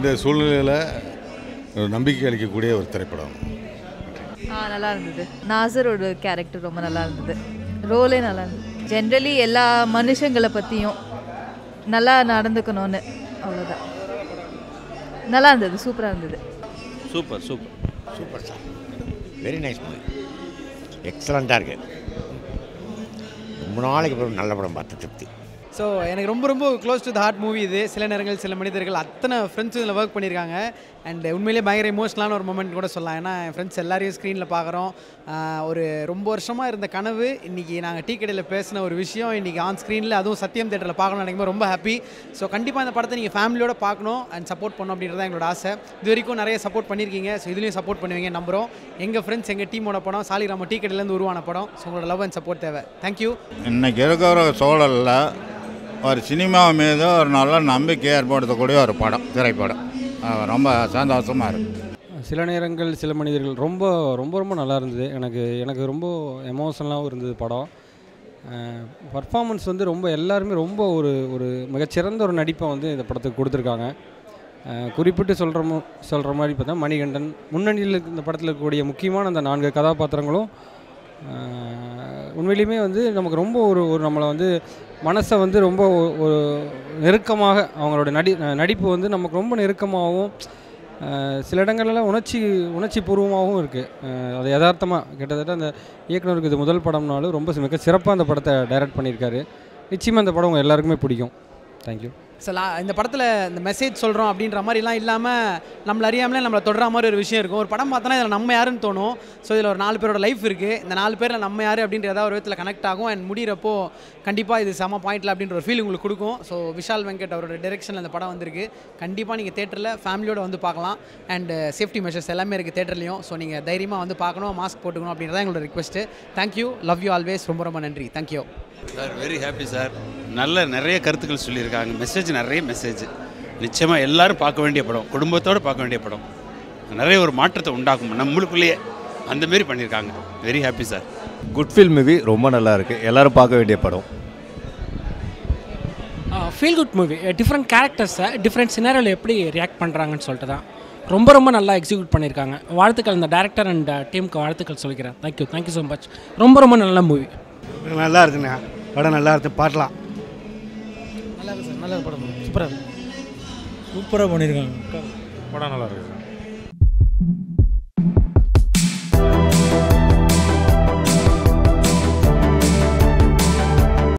இந்த சூழ்நிலையில் ஒரு நம்பிக்கை அளிக்கக்கூடிய ஒரு திரைப்படம் ஆ நல்லா இருந்தது நாசரோட கேரக்டர் ரொம்ப நல்லா இருந்தது ரோலே நல்லா இருந்தது ஜென்ரலி எல்லா மனுஷங்களை பற்றியும் நல்லா நடந்துக்கணும்னு அவ்வளோதான் நல்லா இருந்தது சூப்பராக இருந்தது super super super sir very nice movie எக்ஸலண்ட்டாக இருக்குது ரொம்ப நாளைக்கு அப்புறம் நல்ல படம் பார்த்த திருப்தி ஸோ எனக்கு ரொம்ப ரொம்ப close to the heart movie இது சில நேரங்கள் சில மனிதர்கள் அத்தனை ஃப்ரெண்ட்ஸ் இதில் ஒர்க் பண்ணியிருக்காங்க அண்ட் உண்மையிலேயே பயங்கர எமோஷனலான ஒரு மூமெண்ட் கூட சொல்லலாம் ஏன்னா என் ஃப்ரெண்ட்ஸ் எல்லாரையும் ஸ்க்ரீனில் பார்க்குறோம் ஒரு ரொம்ப வருஷமாக இருந்த கனவு இன்றைக்கி நாங்கள் டீ கடையில் பேசின ஒரு விஷயம் இன்றைக்கி ஆன் ஸ்க்ரீனில் அதுவும் சத்தியம் தேட்டரில் பார்க்கணும் நினைக்கும் ரொம்ப ஹாப்பி ஸோ கண்டிப்பாக இந்த படத்தை நீங்கள் ஃபேமிலியோட பார்க்கணும் அண்ட் சப்போர்ட் பண்ணணும் அப்படின்றது எங்களோட ஆசை இது வரைக்கும் நிறைய சப்போர்ட் பண்ணியிருக்கீங்க ஸோ இதுலேயும் சப்போர்ட் பண்ணுவீங்க நம்புகிறோம் எங்கள் ஃப்ரெண்ட்ஸ் எங்கள் டீமோட படம் சாலிகிராம டீ கடையிலேருந்து உருவான படம் ஸோ உங்களோட லவ் அண்ட் சப்போர்ட் தேவை தேங்க்யூ இன்னைக்கு இருக்கிற சூழலில் ஒரு சினிமா மீது ஒரு நல்ல நம்பிக்கை ஏற்படுத்தக்கூடிய ஒரு படம் திரைப்படம் அஹ் ரொம்ப சந்தோஷமாக இருக்குது சில நேரங்கள் சில மனிதர்கள் ரொம்ப ரொம்ப ரொம்ப நல்லா இருந்தது எனக்கு எனக்கு ரொம்ப எமோஷனலாகவும் இருந்தது படம் பர்ஃபார்மன்ஸ் வந்து ரொம்ப எல்லாருமே ரொம்ப ஒரு ஒரு மிகச்சிறந்த ஒரு நடிப்பை வந்து இந்த படத்துக்கு கொடுத்துருக்காங்க அஹ் குறிப்பிட்டு சொல்கிற மு சொல்கிற மாதிரி பார்த்தா மணிகண்டன் முன்னணியில் இந்த படத்தில் இருக்கக்கூடிய முக்கியமான அந்த நான்கு கதாபாத்திரங்களும் அஹ் உண்மையிலுமே வந்து நமக்கு ரொம்ப ஒரு ஒரு நம்மளை வந்து மனசை வந்து ரொம்ப ஒ- ஒரு நெருக்கமாக அவங்களோட நடி நடிப்பு வந்து நமக்கு ரொம்ப நெருக்கமாகவும் அஹ் சில இடங்கள்லாம் உணர்ச்சி உணர்ச்சி பூர்வமாகவும் இருக்குது அது யதார்த்தமாக கிட்டத்தட்ட அந்த இயக்குனருக்கு இது முதல் படம்னாலும் ரொம்ப மிக சிறப்பாக அந்த படத்தை டைரக்ட் பண்ணியிருக்காரு நிச்சயமாக அந்த படம் உங்கள் எல்லாருக்குமே பிடிக்கும் தேங்க்யூ ஸோ லா இந்த படத்தில் இந்த மெசேஜ் சொல்கிறோம் அப்படின்ற மாதிரிலாம் இல்லாமல் நம்மள அறியாமலே நம்மளை தொடர மாதிரி ஒரு விஷயம் இருக்கும் ஒரு படம் பார்த்தோன்னா இதில் நம்ம யாருன்னு தோணும் ஸோ இதில் ஒரு நாலு பேரோட லைஃப் இருக்குது இந்த நாலு பேரில் நம்ம யார் அப்படின்ற ஏதாவது ஒரு விதத்தில் கனெக்ட் ஆகும் அண்ட் முடிகிறப்போ கண்டிப்பாக இது செம பாயிண்ட்டில் அப்படின்ற ஒரு ஃபீல் உங்களுக்கு கொடுக்கும் ஸோ விஷால் வெங்கட் அவரோட டைரெக்ஷனில் இந்த படம் வந்திருக்கு கண்டிப்பாக நீங்கள் தேட்டரில் ஃபேமிலியோட வந்து பார்க்கலாம் அண்ட் சேஃப்டி மெஷர்ஸ் எல்லாமே இருக்குது தேட்டர்லையும் ஸோ நீங்கள் தைரியமாக வந்து பார்க்கணும் மாஸ்க் போட்டுக்கணும் அப்படின்றத எங்களோட request thank you love you always ரொம்ப ரொம்ப நன்றி thank you sir very happy sir நல்ல நிறைய கருத்துக்கள் சொல்லியிருக்காங்க மெசேஜ் நிறைய மெசேஜ் நிச்சயமாக எல்லாரும் பார்க்க வேண்டிய படம் குடும்பத்தோடு பார்க்க வேண்டிய படம் நிறைய ஒரு மாற்றத்தை உண்டாக்கும் நம்மளுக்குள்ளேயே அந்த மாரி பண்ணியிருக்காங்க very happy sir good feel movie ரொம்ப நல்லா இருக்குது எல்லாரும் பார்க்க வேண்டிய படம் ஃபீல் குட் மூவி டிஃப்ரெண்ட் கேரக்டர்ஸை டிஃப்ரெண்ட் சினாரியில் எப்படி ரியாக்ட் பண்ணுறாங்கன்னு சொல்லிட்டு தான் ரொம்ப ரொம்ப நல்லா எக்ஸிக்யூட் பண்ணியிருக்காங்க வாழ்த்துக்கள் இந்த டேரக்டர் அண்ட் டீமுக்கு வாழ்த்துக்கள் சொல்லிக்கிறேன் தேங்க்யூ தேங்க்யூ ஸோ மச் ரொம்ப ரொம்ப நல்ல மூவி நல்லா இருக்குண்ணே படம் நல்லா இருக்கு பாட்டலாம் நல்லா இருக்கு சார் நல்ல படம் சூப்பராக இருக்கு சூப்பராக பண்ணியிருக்காங்க படம் நல்லா இருக்குது